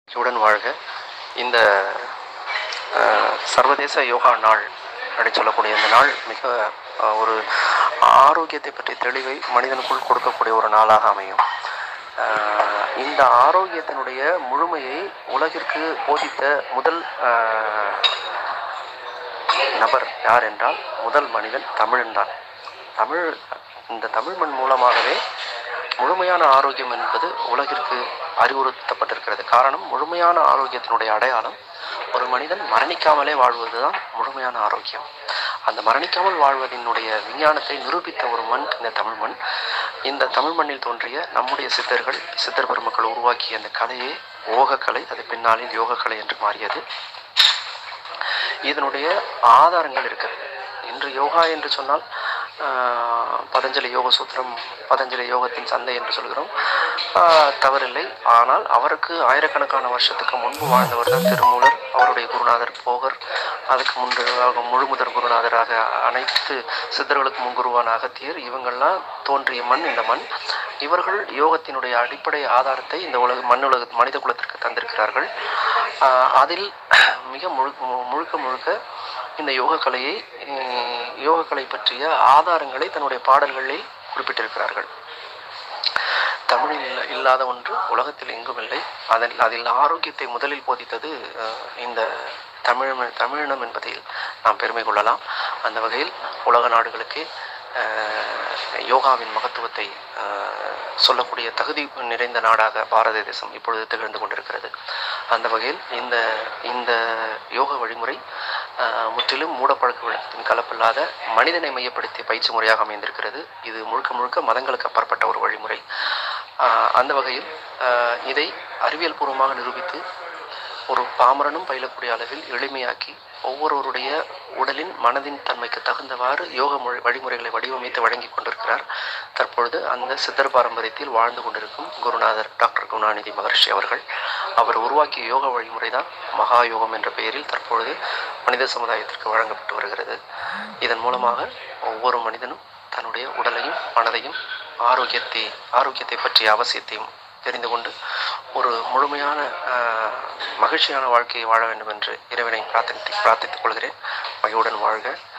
இத்துடன் வாழ்க இந்த அஹ், சர்வதேச யோகா நாள் அப்படின்னு சொல்லக்கூடிய இந்த நாள் மிக அஹ், ஒரு ஆரோக்கியத்தை பற்றிய தெளிவை மனிதனுக்குள் கொடுக்கக்கூடிய ஒரு நாளாக அமையும் அஹ், இந்த ஆரோக்கியத்தினுடைய முழுமையை உலகிற்கு போதித்த முதல் அஹ், நபர் யார் என்றால் முதல் மனிதன் தமிழன் தான் தமிழ் இந்த தமிழ் மண் மூலமாகவே முழுமையான ஆரோக்கியம் என்பது உலகிற்கு அறிவுறுத்தப்பட்டிருக்கிறது காரணம் முழுமையான ஆரோக்கியத்தினுடைய அடையாளம் ஒரு மனிதன் மரணிக்காமலே வாழ்வதுதான் முழுமையான ஆரோக்கியம் அந்த மரணிக்காமல் வாழ்வதனுடைய விஞ்ஞானத்தை நிரூபித்த ஒரு மண் இந்த தமிழ் மண் இந்த தமிழ் மண்ணில் தோன்றிய நம்முடைய சித்தர்கள் சித்தர் பெருமக்கள் உருவாக்கிய அந்த கலையே ஓகக்கலை அது பின்னாளில் யோகக்கலை என்று மாறியது இதனுடைய ஆதாரங்கள் இருக்கிறது இன்று யோகா என்று சொன்னால் ஆஹ், பதஞ்சலி யோக சூத்திரம் பதஞ்சலி யோகத்தின் சந்தை என்று சொல்கிறோம் ஆஹ், தவறில்லை ஆனால் அவருக்கு ஆயிரக்கணக்கான வருஷத்துக்கு முன்பு வாழ்ந்தவர் தான் திருமூலர் அவருடைய குருநாதர் போகர் அதுக்கு முன்பு முழுமுதற் குருநாதராக அனைத்து சித்தர்களுக்கு முன்குருவான அகத்தியர் இவங்கெல்லாம் தோன்றிய மண் இந்த மண் இவர்கள் யோகத்தினுடைய அடிப்படை ஆதாரத்தை இந்த உலக மண் உலக மனித குலத்திற்கு தந்திருக்கிறார்கள் ஆஹ் அதில் மிக முழு முழுக்க முழுக்க இந்த யோகக்கலையை அஹ் யோகக்கலை பற்றிய ஆதாரங்களை தன்னுடைய பாடல்களில் குறிப்பிட்டிருக்கிறார்கள் தமிழில் இல்ல- இல்லாத ஒன்று உலகத்தில் எங்கும் இல்லை அதில் அதில் ஆரோக்கியத்தை முதலில் போதித்தது அஹ், இந்த தமிழ் தமிழினம் என்பதில் நாம் பெருமை கொள்ளலாம் அந்த வகையில் உலக நாடுகளுக்கு அஹ், யோகாவின் மகத்துவத்தை அஹ், சொல்லக்கூடிய தகுதி நிறைந்த நாடாக பாரத தேசம் இப்பொழுது திகழ்ந்து கொண்டிருக்கிறது அந்த வகையில் இந்த இந்த யோக வழிமுறை அஹ், முற்றிலும் மூடப்பழக்க வழக்கத்தின் கலப்பில்லாத மனிதனை மையப்படுத்திய பயிற்சி முறையாக அமைந்திருக்கிறது இது முழுக்க முழுக்க மதங்களுக்கு அப்பாற்பட்ட ஒரு வழிமுறை அஹ், அந்த வகையில் அஹ், இதை அறிவியல் பூர்வமாக நிரூபித்து ஒரு பாமரனும் பயிலக்கூடிய அளவில் எளிமையாக்கி ஒவ்வொருவருடைய உடலின் மனதின் தன்மைக்கு தகுந்தவாறு யோக மொழி வழிமுறைகளை வடிவமைத்து வழங்கி கொண்டிருக்கிறார் தற்பொழுது அந்த சித்தர் பாரம்பரியத்தில் வாழ்ந்து கொண்டிருக்கும் குருநாதர் டாக்டர் குணாநிதி மகர்ஷி அவர்கள் அவர் உருவாக்கிய யோக வழிமுறை தான் மகா யோகம் என்ற பெயரில் தற்பொழுது மனித சமுதாயத்திற்கு வழங்கப்பட்டு வருகிறது இதன் மூலமாக ஒவ்வொரு மனிதனும் தன்னுடைய உடலையும் மனதையும் ஆரோக்கியத்தை ஆரோக்கியத்தை பற்றிய அவசியத்தையும் தெரிந்து கொண்டு ஒரு முழுமையான ஆஹ், மகிழ்ச்சியான வாழ்க்கையை வாழ வேண்டும் என்று இறைவனை பிரார்த்தித்து பிரார்த்தித்துக் கொள்கிறேன் மகிழ்வுடன் வாழ்க